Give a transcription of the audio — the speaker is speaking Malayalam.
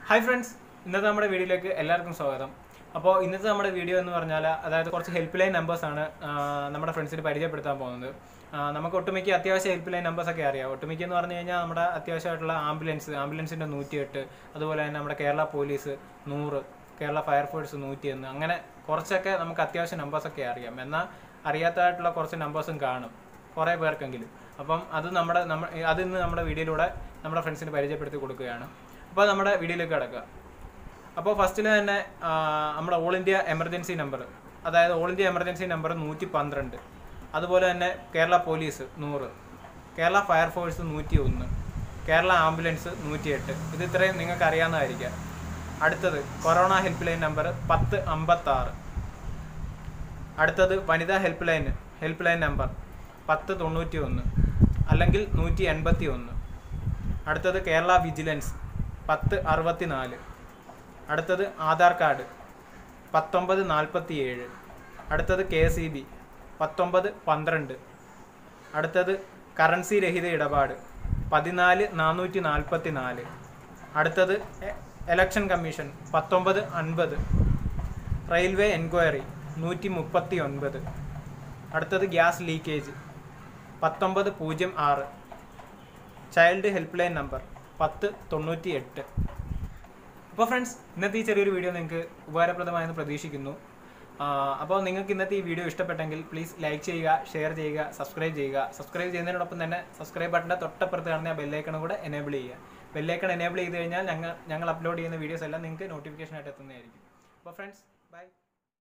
ഹായ് ഫ്രണ്ട്സ് ഇന്നത്തെ നമ്മുടെ വീഡിയോയിലേക്ക് എല്ലാവർക്കും സ്വാഗതം അപ്പോൾ ഇന്നത്തെ നമ്മുടെ വീഡിയോ എന്ന് പറഞ്ഞാൽ അതായത് കുറച്ച് ഹെൽപ്പ് ലൈൻ നമ്പേഴ്സാണ് നമ്മുടെ ഫ്രണ്ട്സിന് പരിചയപ്പെടുത്താൻ പോകുന്നത് ആ, നമുക്ക് ഒട്ടുമിക്ക അത്യാവശ്യ ഹെൽപ്പ് ലൈൻ നമ്പേഴ്സൊക്കെ അറിയാം ഒട്ടുമിക്ക എന്ന് പറഞ്ഞു കഴിഞ്ഞാൽ നമ്മുടെ അത്യാവശ്യമായിട്ടുള്ള ആംബുലൻസ് ആംബുലൻസിൻ്റെ നൂറ്റിയെട്ട് അതുപോലെ തന്നെ നമ്മുടെ കേരള പോലീസ് നൂറ് കേരള ഫയർഫോഴ്സ് നൂറ്റിയൊന്ന് അങ്ങനെ കുറച്ചൊക്കെ നമുക്ക് അത്യാവശ്യ നമ്പേഴ്സൊക്കെ അറിയാം എന്നാൽ അറിയാത്തതായിട്ടുള്ള കുറച്ച് നമ്പേഴ്സും കാണും കുറേ പേർക്കെങ്കിലും അപ്പം അത് നമ്മുടെ നമ്മ അത് ഇന്ന് നമ്മുടെ വീഡിയോയിലൂടെ നമ്മുടെ ഫ്രണ്ട്സിന് പരിചയപ്പെടുത്തി കൊടുക്കുകയാണ് അപ്പോൾ നമ്മുടെ വീഡിയോയിലേക്ക് കിടക്കുക അപ്പോൾ ഫസ്റ്റിൽ തന്നെ ആ, നമ്മുടെ ഓൾ ഇന്ത്യ എമർജൻസി നമ്പർ അതായത് ഓൾ ഇന്ത്യ എമർജൻസി നമ്പർ നൂറ്റി പന്ത്രണ്ട് അതുപോലെ തന്നെ കേരള പോലീസ് നൂറ് കേരള ഫയർഫോഴ്സ് നൂറ്റി ഒന്ന് കേരള ആംബുലൻസ് നൂറ്റിയെട്ട് ഇത് ഇത്രയും നിങ്ങൾക്ക് അറിയാവുന്നതായിരിക്കാം അടുത്തത് കൊറോണ ഹെൽപ്പ് ലൈൻ നമ്പർ പത്ത് അമ്പത്താറ് അടുത്തത് വനിതാ helpline helpline number പത്ത് തൊണ്ണൂറ്റി ഒന്ന് അല്ലെങ്കിൽ നൂറ്റി എൺപത്തി ഒന്ന് അടുത്തത് കേരള വിജിലൻസ് പത്ത് അറുപത്തി നാല് അടുത്തത് ആധാർ കാർഡ് പത്തൊമ്പത് നാൽപ്പത്തി ഏഴ് അടുത്തത് കെ സി ബി പത്തൊമ്പത് പന്ത്രണ്ട് അടുത്തത് കറൻസി രഹിത ഇടപാട് പതിനാല് നാനൂറ്റി നാൽപ്പത്തി നാല് അടുത്തത് എ- ഇലക്ഷൻ കമ്മീഷൻ പത്തൊമ്പത് അൻപത് റെയിൽവേ എൻക്വയറി നൂറ്റി മുപ്പത്തി ഒൻപത് അടുത്തത് ഗ്യാസ് ലീക്കേജ് പത്തൊമ്പത് പൂജ്യം ആറ് ചൈൽഡ് ഹെൽപ്പ് ലൈൻ നമ്പർ പത്ത് തൊണ്ണൂറ്റി എട്ട് അപ്പോൾ ഫ്രണ്ട്സ് ഇന്നത്തെ ഈ ചെറിയൊരു വീഡിയോ നിങ്ങൾക്ക് ഉപകാരപ്രദമായെന്ന് പ്രതീക്ഷിക്കുന്നു അപ്പോൾ നിങ്ങൾക്ക് ഇന്നത്തെ ഈ വീഡിയോ ഇഷ്ടപ്പെട്ടെങ്കിൽ പ്ലീസ് ലൈക്ക് ചെയ്യുക ഷെയർ ചെയ്യുക സബ്സ്ക്രൈബ് ചെയ്യുക സബ്സ്ക്രൈബ് ചെയ്യുന്നതിനോടൊപ്പം തന്നെ സബ്സ്ക്രൈബ് ബട്ടൻ്റെ തൊട്ടപ്പുറത്ത് കാണുന്ന ബെല്ലൈക്കണും കൂടെ എനേബിൾ ചെയ്യുക ബെല്ലൈക്കൺ എനേബിൾ ചെയ്ത് കഴിഞ്ഞാൽ ഞങ്ങൾ ഞങ്ങൾ അപ്ലോഡ് ചെയ്യുന്ന വീഡിയോസ് എല്ലാം നിങ്ങൾക്ക് നോട്ടിഫിക്കേഷൻ ആയിട്ട് എത്തുന്നതായിരിക്കും അപ്പോൾ ഫ്രണ്ട്സ് ബൈ